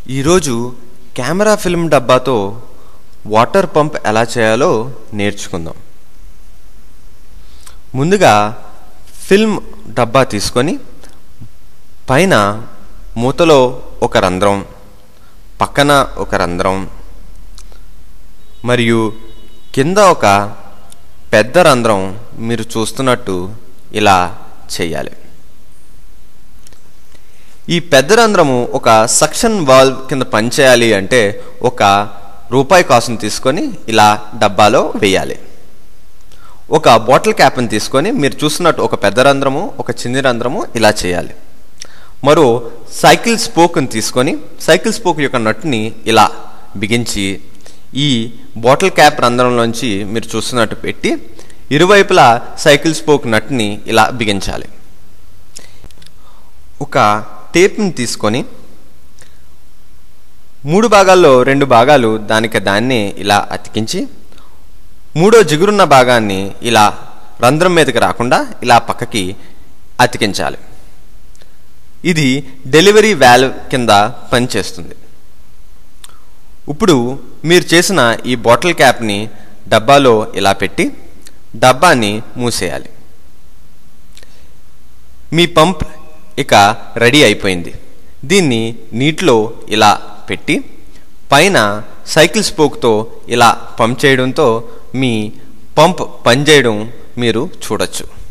ఈరోజు camera film డబ్బాతో water pump ఎలా చేయాలో నేర్చుకుందాం ముందుగా ఫిల్మ్ డబ్బా తీసుకొని పైన మూతలో ఒక రంధ్రం పక్కన ఒక రంధ్రం మరియు కింద ఒక పెద్ద రంధ్రం మీరు చూస్తున్నట్టు ఇలా చేయాలి ఈ పెద్ద రంధ్రము ఒక సక్షన్ వాల్వ్ కింద పనిచేయాలి అంటే ఒక రూపాయి కాసును తీసుకొని ఇలా డబ్బాలో వేయాలి ఒక బాటిల్ క్యాప్ని తీసుకొని మీరు చూస్తున్నట్టు ఒక పెద్ద రంధ్రము ఒక చిన్న రంధ్రము ఇలా చేయాలి మరో సైకిల్ స్పోక్ని తీసుకొని సైకిల్ స్పోక్ యొక్క నట్టుని ఇలా బిగించి ఈ బాటిల్ క్యాప్ రంధ్రంలోంచి మీరు చూస్తున్నట్టు పెట్టి ఇరువైపులా సైకిల్ స్పోక్ నట్ని ఇలా బిగించాలి ఒక టేప్ని తీసుకొని మూడు భాగాల్లో రెండు భాగాలు దానికి దాన్ని ఇలా అతికించి మూడో జిగురున్న భాగాన్ని ఇలా రంధ్రం మీదకి రాకుండా ఇలా పక్కకి అతికించాలి ఇది డెలివరీ వాల్వ్ కింద పనిచేస్తుంది ఇప్పుడు మీరు చేసిన ఈ బాటిల్ క్యాప్ని డబ్బాలో ఇలా పెట్టి డబ్బాని మూసేయాలి మీ పంప్ ఇక రెడీ అయిపోయింది దీన్ని నీటిలో ఇలా పెట్టి పైన సైకిల్ స్పోక్తో ఇలా పంప్ చేయడంతో మీ పంప్ పనిచేయడం మీరు చూడొచ్చు